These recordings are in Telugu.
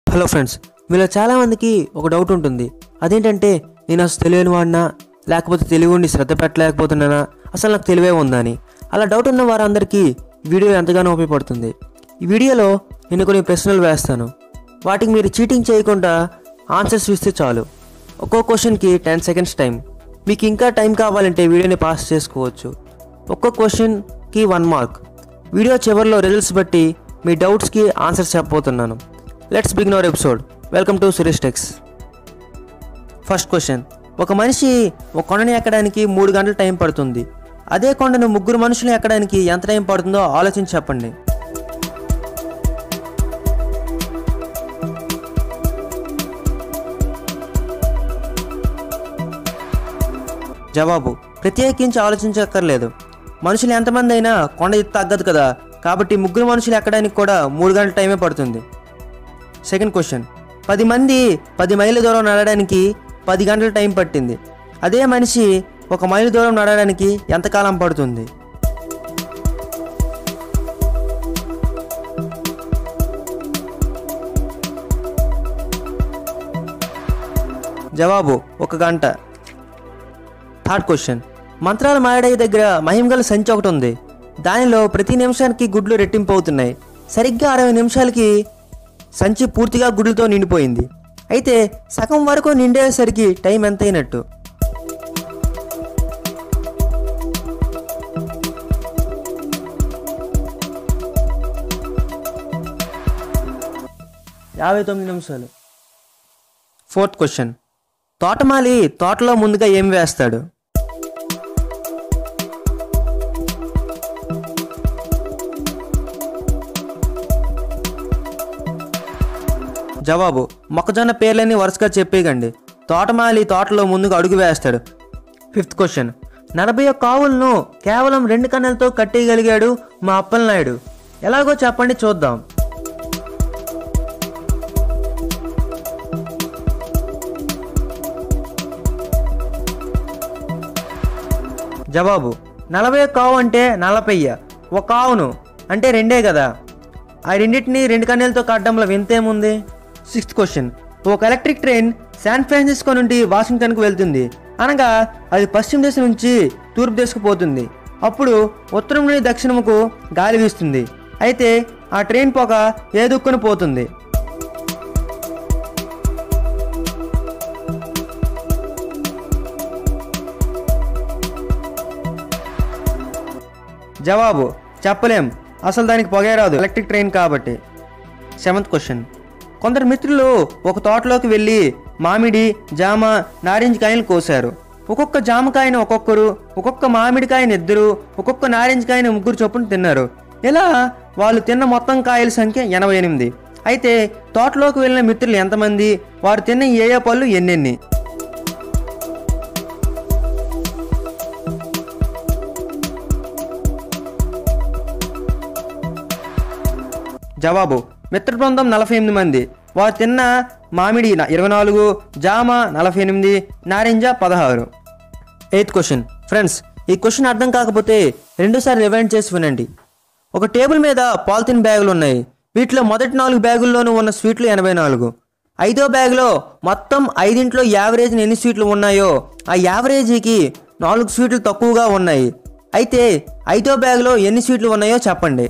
హలో ఫ్రెండ్స్ మీలో చాలామందికి ఒక డౌట్ ఉంటుంది అదేంటంటే నేను అసలు తెలియని వాడినా లేకపోతే తెలివి ఉండి శ్రద్ధ పెట్టలేకపోతున్నానా అసలు నాకు తెలివే ఉందా అని అలా డౌట్ ఉన్న వారందరికీ వీడియో ఎంతగానో ఉపయోగపడుతుంది ఈ వీడియోలో నేను కొన్ని ప్రశ్నలు వేస్తాను వాటికి మీరు చీటింగ్ చేయకుండా ఆన్సర్స్ ఇస్తే చాలు ఒక్కో క్వశ్చన్కి టెన్ సెకండ్స్ టైం మీకు ఇంకా టైం కావాలంటే వీడియోని పాస్ చేసుకోవచ్చు ఒక్కో క్వశ్చన్కి వన్ మార్క్ వీడియో చివరిలో రిజల్ట్స్ బట్టి మీ డౌట్స్కి ఆన్సర్స్ చెప్పబోతున్నాను let's begin our episode welcome to Suresh techs first question ఒక మనిషి ఒక కొండని ఎక్కడానికి మూడు గంటల టైం పడుతుంది అదే కొండను ముగ్గురు మనుషులు ఎక్కడానికి ఎంత టైం పడుతుందో ఆలోచించి చెప్పండి జవాబు ప్రత్యేకించి ఆలోచించక్కర్లేదు మనుషులు ఎంతమంది అయినా కొండ ఎత్తు తగ్గదు కదా కాబట్టి ముగ్గురు మనుషులు ఎక్కడానికి కూడా మూడు గంటల టైమే పడుతుంది సెకండ్ క్వశ్చన్ పది మంది పది మైళ్ళ దూరం నడవడానికి పది గంటల టైం పట్టింది అదే మనిషి ఒక మైలు దూరం నడవడానికి ఎంతకాలం పడుతుంది జవాబు ఒక గంట థర్డ్ క్వశ్చన్ మంత్రాల మాయడయ్య దగ్గర మహిమగల సంచి ఒకటి ఉంది దానిలో ప్రతి నిమిషానికి గుడ్లు రెట్టింపు అవుతున్నాయి సరిగ్గా అరవై నిమిషాలకి సంచి పూర్తిగా గుడ్లతో నిండిపోయింది అయితే సగం వరకు నిండేసరికి టైం ఎంత అయినట్టు యాభై తొమ్మిది నిమిషాలు ఫోర్త్ క్వశ్చన్ తోటమాలి తోటలో ముందుగా ఏం వేస్తాడు జవాబు మొక్కజొన్న పేర్లని వరుసగా చెప్పేయకండి తోటమాలి తోటలో ముందుగా అడుగు వేస్తాడు ఫిఫ్త్ క్వశ్చన్ నలభై ఒక్క ఆవులను కేవలం రెండు కన్నెలతో కట్టేయగలిగాడు మా అప్పలనాయుడు ఎలాగో చెప్పండి చూద్దాం జవాబు నలభై ఒక్క ఆవు అంటే నలభయ్య ఒక ఆవును అంటే రెండే కదా ఆ రెండింటిని రెండు కన్నెలతో కట్టడంలో వింతేముంది సిక్స్త్ క్వశ్చన్ ఒక ఎలక్ట్రిక్ ట్రైన్ శాన్ ఫ్రాన్సిస్కో నుండి వాషింగ్టన్కు వెళ్తుంది అనగా అది పశ్చిమ దేశం నుంచి తూర్పు దిశకు పోతుంది అప్పుడు ఉత్తరం నుండి దక్షిణముకు గాలి వీస్తుంది అయితే ఆ ట్రైన్ పొగ ఏ దుక్కున పోతుంది జవాబు చెప్పలేం అసలు దానికి పొగే రాదు ఎలక్ట్రిక్ ట్రైన్ కాబట్టి సెవెంత్ క్వశ్చన్ కొందరు మిత్రులు ఒక తోటలోకి వెళ్ళి మామిడి జామ నారింజ కాయలు కోసారు ఒక్కొక్క జామకాయను ఒక్కొక్కరు ఒక్కొక్క మామిడికాయను ఇద్దరు ఒక్కొక్క నారింజ కాయను ముగ్గురు చొప్పున తిన్నారు ఇలా వాళ్ళు తిన్న మొత్తం కాయల సంఖ్య ఎనభై ఎనిమిది అయితే తోటలోకి వెళ్ళిన మిత్రులు ఎంతమంది వారు తిన్న ఏ ఏ పళ్ళు ఎన్నెన్ని జవాబు మిత్ర బృందం నలభై ఎనిమిది మంది వారు తిన్న మామిడి న- ఇరవై నాలుగు జామ నలభై ఎనిమిది నారింజ పదహారు ఎయిత్ క్వశ్చన్ ఫ్రెండ్స్ ఈ క్వశ్చన్ అర్థం కాకపోతే రెండుసార్లు రివైండ్ చేసి వినండి ఒక టేబుల్ మీద పాలిథిన్ బ్యాగులు ఉన్నాయి వీటిలో మొదటి నాలుగు బ్యాగుల్లోనూ ఉన్న స్వీట్లు ఎనభై నాలుగు ఐదో బ్యాగులో మొత్తం ఐదింట్లో యావరేజ్ ఎన్ని స్వీట్లు ఉన్నాయో ఆ యావరేజీకి నాలుగు స్వీట్లు తక్కువగా ఉన్నాయి అయితే ఐదో బ్యాగులో ఎన్ని స్వీట్లు ఉన్నాయో చెప్పండి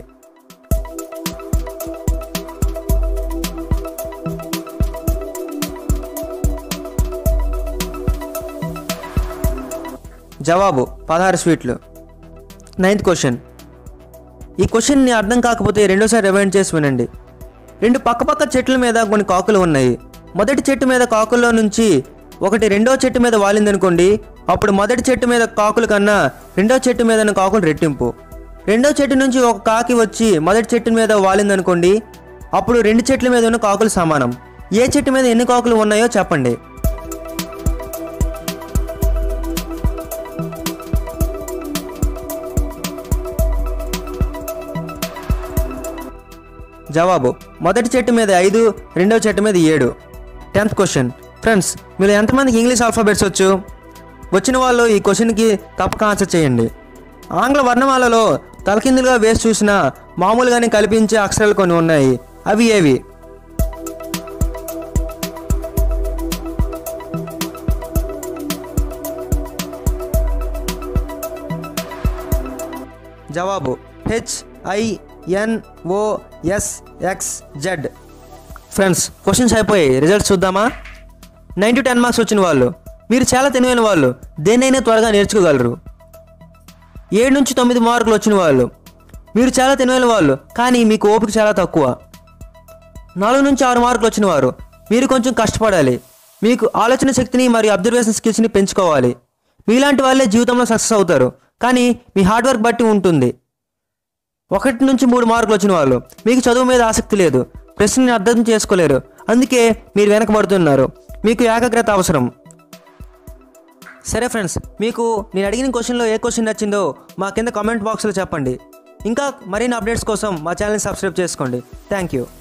జవాబు పదహారు స్వీట్లు నైన్త్ క్వశ్చన్ ఈ క్వశ్చన్ని అర్థం కాకపోతే రెండోసారి రివైండ్ చేసి వినండి రెండు పక్కపక్క చెట్ల మీద కొన్ని కాకులు ఉన్నాయి మొదటి చెట్టు మీద కాకుల్లో నుంచి ఒకటి రెండో చెట్టు మీద వాలిందనుకోండి అప్పుడు మొదటి చెట్టు మీద కాకుల కన్నా రెండో చెట్టు మీద ఉన్న కాకులు రెట్టింపు రెండో చెట్టు నుంచి ఒక కాకి వచ్చి మొదటి చెట్టు మీద వాలిందనుకోండి అప్పుడు రెండు చెట్ల మీద ఉన్న కాకులు సమానం ఏ చెట్టు మీద ఎన్ని కాకులు ఉన్నాయో చెప్పండి జవాబు మొదటి చెట్టు మీద ఐదు రెండో చెట్టు మీద ఏడు టెన్త్ క్వశ్చన్ ఫ్రెండ్స్ మీరు ఎంతమందికి ఇంగ్లీష్ ఆల్ఫాబెట్స్ వచ్చు వచ్చిన వాళ్ళు ఈ క్వశ్చన్కి తప్పక ఆన్సర్ చేయండి ఆంగ్ల వర్ణమాలలో తలకిందులుగా వేసి చూసిన మామూలుగానే కల్పించే అక్షరాలు కొన్ని ఉన్నాయి అవి ఏవి జవాబు H I N O S X Z friends questions అయిపోయాయి రిజల్ట్స్ చూద్దామా నైన్ టు టెన్ మార్క్స్ వచ్చిన వాళ్ళు మీరు చాలా తెలివైన వాళ్ళు దేన్నైనా త్వరగా నేర్చుకోగలరు ఏడు నుంచి తొమ్మిది మార్కులు వచ్చిన వాళ్ళు మీరు చాలా తెలివైన వాళ్ళు కానీ మీకు ఓపిక చాలా తక్కువ నాలుగు నుంచి ఆరు మార్కులు వచ్చిన వారు మీరు కొంచెం కష్టపడాలి మీకు ఆలోచన శక్తిని మరియు అబ్జర్వేషన్ స్కిల్స్ని పెంచుకోవాలి మీలాంటి వాళ్ళే జీవితంలో సక్సెస్ అవుతారు కానీ మీ హార్డ్ వర్క్ బట్టి ఉంటుంది ఒకటి నుంచి మూడు మార్కులు వచ్చిన వాళ్ళు మీకు చదువు మీద ఆసక్తి లేదు ప్రశ్నని అర్థం చేసుకోలేరు అందుకే మీరు వెనకబడుతున్నారు మీకు ఏకాగ్రత అవసరం సరే ఫ్రెండ్స్ మీకు నేను అడిగిన క్వశ్చన్లో ఏ క్వశ్చన్ నచ్చిందో మా కింద కామెంట్ బాక్స్లో చెప్పండి ఇంకా మరిన్ని అప్డేట్స్ కోసం మా ఛానల్ని సబ్స్క్రైబ్ చేసుకోండి థ్యాంక్ యూ